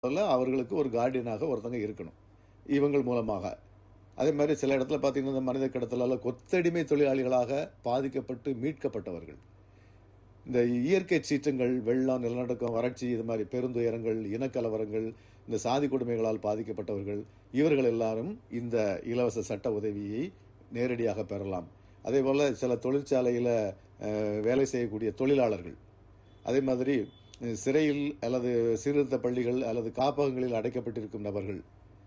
முதல்ல அவர்களுக்கு ஒரு கார்டியனாக ஒருத்தங்க இருக்கணும் இவங்கள் மூலமாக அதே மாதிரி சில இடத்துல பார்த்தீங்கன்னா இந்த மனித கடத்தலால் கொத்தடிமை தொழிலாளிகளாக பாதிக்கப்பட்டு மீட்கப்பட்டவர்கள் இந்த இயற்கை சீற்றங்கள் வெள்ளம் நிலநடுக்கம் வறட்சி இது மாதிரி பெருந்துயரங்கள் இனக்கலவரங்கள் இந்த சாதி கொடுமைகளால் பாதிக்கப்பட்டவர்கள் இவர்கள் எல்லாரும் இந்த இலவச சட்ட உதவியை நேரடியாக பெறலாம் அதே போல் சில தொழிற்சாலையில் வேலை செய்யக்கூடிய தொழிலாளர்கள் அதே மாதிரி அஹ், சிறையில் அல்லது சீர்திருத்த பள்ளிகள் அல்லது காப்பகங்களில் அடைக்கப்பட்டிருக்கும் நபர்கள்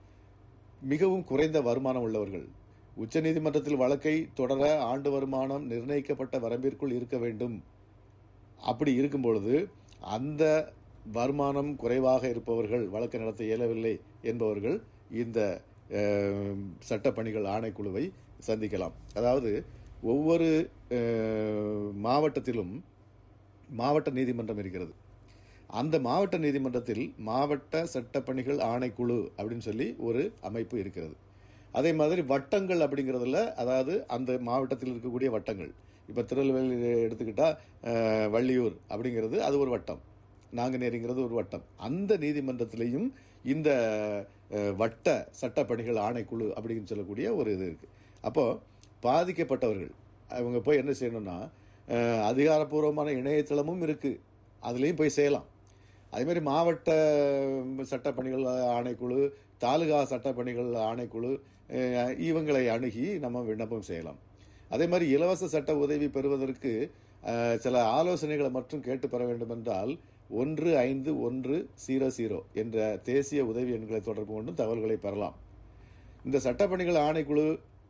மிகவும் குறைந்த வருமானம் உள்ளவர்கள் உச்சநீதிமன்றத்தில் வழக்கை தொடர ஆண்டு வருமானம் நிர்ணயிக்கப்பட்ட வரம்பிற்குள் இருக்க வேண்டும் அப்படி இருக்கும் பொழுது அந்த வருமானம் குறைவாக இருப்பவர்கள் வழக்கு நடத்த இயலவில்லை என்பவர்கள் இந்த அஹ், சட்டப்பணிகள் ஆணைக்குழுவை சந்திக்கலாம் அதாவது ஒவ்வொரு அஹ், மாவட்டத்திலும் மாவட்ட நீதிமன்றம் இருக்கிறது அந்த மாவட்ட நீதிமன்றத்தில் மாவட்ட சட்டப்பணிகள் ஆணைக்குழு அப்படின்னு சொல்லி ஒரு அமைப்பு இருக்கிறது அதே மாதிரி வட்டங்கள் அப்படிங்கிறதுல அதாவது அந்த மாவட்டத்தில் இருக்கக்கூடிய வட்டங்கள் இப்போ திருநெல்வேலி எடுத்துக்கிட்டா அஹ், வள்ளியூர் அப்படிங்கிறது அது ஒரு வட்டம் நாங்குநேரிங்கிறது ஒரு வட்டம் அந்த நீதிமன்றத்திலையும் இந்த அஹ், வட்ட சட்டப்பணிகள் ஆணைக்குழு அப்படின்னு சொல்லக்கூடிய ஒரு இது இருக்கு அப்போ பாதிக்கப்பட்டவர்கள் அவங்க போய் என்ன செய்யணும்னா அஹ், அதிகாரப்பூர்வமான இணையதளமும் இருக்கு அதுலேயும் போய் செய்யலாம் அதே மாதிரி மாவட்ட சட்டப்பணிகள் ஆணைக்குழு தாலுகா சட்டப்பணிகள் ஆணைக்குழு அஹ், இவங்களை அணுகி நம்ம விண்ணப்பம் செய்யலாம் அதே மாதிரி இலவச சட்ட உதவி பெறுவதற்கு அஹ், சில ஆலோசனைகளை மட்டும் கேட்டு பெற வேண்டும் என்றால் ஒன்று ஐந்து ஒன்று ஜீரோ ஜீரோ என்ற தேசிய உதவி எண்களை தொடர்பு கொண்டு தகவல்களை பெறலாம் இந்த சட்டப்பணிகள் ஆணைக்குழு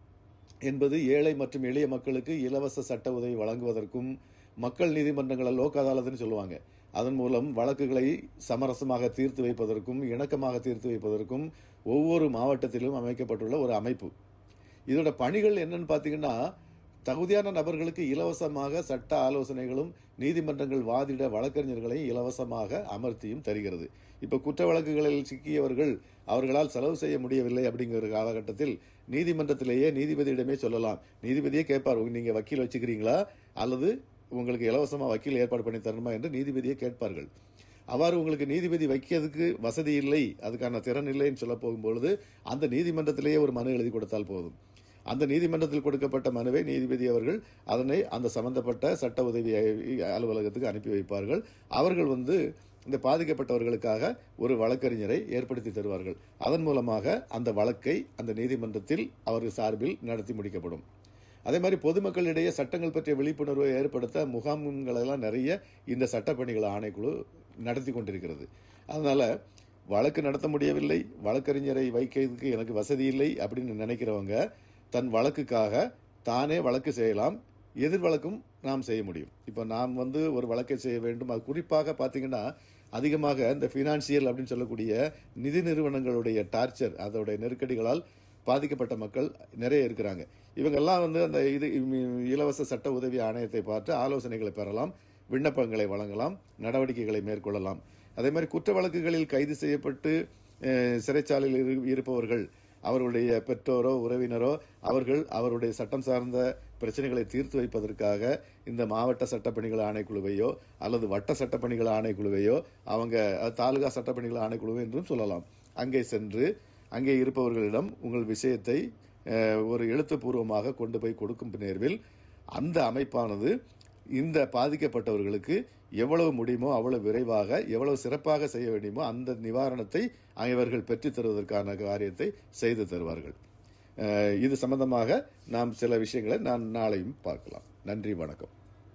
என்பது ஏழை மற்றும் எளிய மக்களுக்கு இலவச சட்ட உதவி வழங்குவதற்கும் மக்கள் நீதிமன்றங்கள் லோக் அதாலத்னு சொல்லுவாங்க அதன் மூலம் வழக்குகளை சமரசமாக தீர்த்து வைப்பதற்கும் இணக்கமாக தீர்த்து வைப்பதற்கும் ஒவ்வொரு மாவட்டத்திலும் அமைக்கப்பட்டுள்ள ஒரு அமைப்பு இதோட பணிகள் என்னன்னு பார்த்தீங்கன்னா தகுதியான நபர்களுக்கு இலவசமாக சட்ட ஆலோசனைகளும் நீதிமன்றங்கள் வாதிட வழக்கறிஞர்களை இலவசமாக அமர்த்தியும் தருகிறது இப்போ குற்ற வழக்குகளில் சிக்கியவர்கள் அவர்களால் செலவு செய்ய முடியவில்லை அப்படிங்கிற காலகட்டத்தில் நீதிமன்றத்திலேயே நீதிபதியிடமே சொல்லலாம் நீதிபதியே கேட்பார் நீங்க வக்கீல் வச்சுக்கிறீங்களா அல்லது உங்களுக்கு இலவசமா வக்கீல் ஏற்பாடு பண்ணி தரணுமா என்று நீதிபதியை கேட்பார்கள் அவ்வாறு உங்களுக்கு நீதிபதி வைக்கிறதுக்கு வசதி இல்லை அதுக்கான திறன் இல்லைன்னு சொல்ல போகும்பொழுது அந்த நீதிமன்றத்திலேயே ஒரு மனு எழுதி கொடுத்தால் போதும் அந்த நீதிமன்றத்தில் கொடுக்கப்பட்ட மனுவை நீதிபதி அவர்கள் அதனை அந்த சம்பந்தப்பட்ட சட்ட உதவி அலுவலகத்துக்கு அனுப்பி வைப்பார்கள் அவர்கள் வந்து இந்த பாதிக்கப்பட்டவர்களுக்காக ஒரு வழக்கறிஞரை ஏற்படுத்தி தருவார்கள் அதன் மூலமாக அந்த வழக்கை அந்த நீதிமன்றத்தில் அவர் சார்பில் நடத்தி முடிக்கப்படும் அதே மாதிரி பொதுமக்களிடையே சட்டங்கள் பற்றிய விழிப்புணர்வை ஏற்படுத்த முகாம்கள் எல்லாம் நிறைய இந்த சட்டப்பணிகள் ஆணைக்குழு நடத்தி கொண்டிருக்கிறது அதனால வழக்கு நடத்த முடியவில்லை வழக்கறிஞரை வைக்கிறதுக்கு எனக்கு வசதி இல்லை அப்படின்னு நினைக்கிறவங்க தன் வழக்குக்காக தானே வழக்கு செய்யலாம் எதிர் வழக்கும் நாம் செய்ய முடியும் இப்போ நாம் வந்து ஒரு வழக்கை செய்ய வேண்டும் அது குறிப்பாக பார்த்தீங்கன்னா அதிகமாக இந்த ஃபினான்சியல் அப்படின்னு சொல்லக்கூடிய நிதி நிறுவனங்களுடைய டார்ச்சர் அதோடைய நெருக்கடிகளால் பாதிக்கப்பட்ட மக்கள் நிறைய இருக்கிறாங்க இவங்கெல்லாம் வந்து அந்த இது இலவச சட்ட உதவி ஆணையத்தை பார்த்து ஆலோசனைகளை பெறலாம் விண்ணப்பங்களை வழங்கலாம் நடவடிக்கைகளை மேற்கொள்ளலாம் அதே மாதிரி குற்ற வழக்குகளில் கைது செய்யப்பட்டு அஹ், சிறைச்சாலையில் இரு- இருப்பவர்கள் அவருடைய பெற்றோரோ உறவினரோ அவர்கள் அவருடைய சட்டம் சார்ந்த பிரச்சனைகளை தீர்த்து வைப்பதற்காக இந்த மாவட்ட சட்டப்பணிகள் ஆணைக்குழுவையோ அல்லது வட்ட சட்டப்பணிகள் ஆணைக்குழுவையோ அவங்க அஹ், தாலுகா சட்டப்பணிகள் ஆணைக்குழு என்றும் சொல்லலாம் அங்கே சென்று அங்கே இருப்பவர்களிடம் உங்கள் விஷயத்தை அஹ், ஒரு எழுத்துப்பூர்வமாக கொண்டு போய் கொடுக்கும் நேர்வில் அந்த அமைப்பானது இந்த பாதிக்கப்பட்டவர்களுக்கு எவ்வளவு முடியுமோ அவ்வளவு விரைவாக எவ்வளவு சிறப்பாக செய்ய வேண்டுமோ அந்த நிவாரணத்தை இவர்கள் பெற்றுத் தருவதற்கான காரியத்தை செய்து தருவார்கள் அஹ், இது சம்பந்தமாக நாம் சில விஷயங்களை நான் நாளையும் பார்க்கலாம் நன்றி வணக்கம்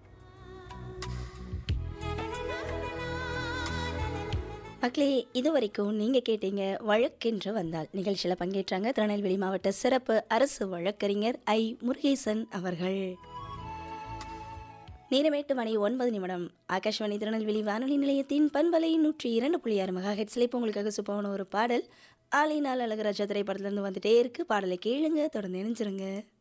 மக்களே இதுவரைக்கும் நீங்க கேட்டீங்க வழக்கென்று வந்தால் நிகழ்ச்சியில் பங்கேற்றாங்க திருநெல்வேலி மாவட்ட சிறப்பு அரசு வழக்கறிஞர் ஐ முருகேசன் அவர்கள் நேரமேட்டு மணி ஒன்பது நிமிடம் ஆகாஷ்வாணி திருநெல்வேலி வானொலி நிலையத்தின் பண்பலை நூற்றி இரண்டு புள்ளி ஆறு மெகா ஹெட்ஸ்ல இப்போ உங்களுக்காக சுப்பான ஒரு பாடல் ஆலை நாள் அழகராஜா திரைப்படத்துல இருந்து வந்துட்டே இருக்கு பாடலை கேளுங்க தொடர்ந்து இணைஞ்சிருங்க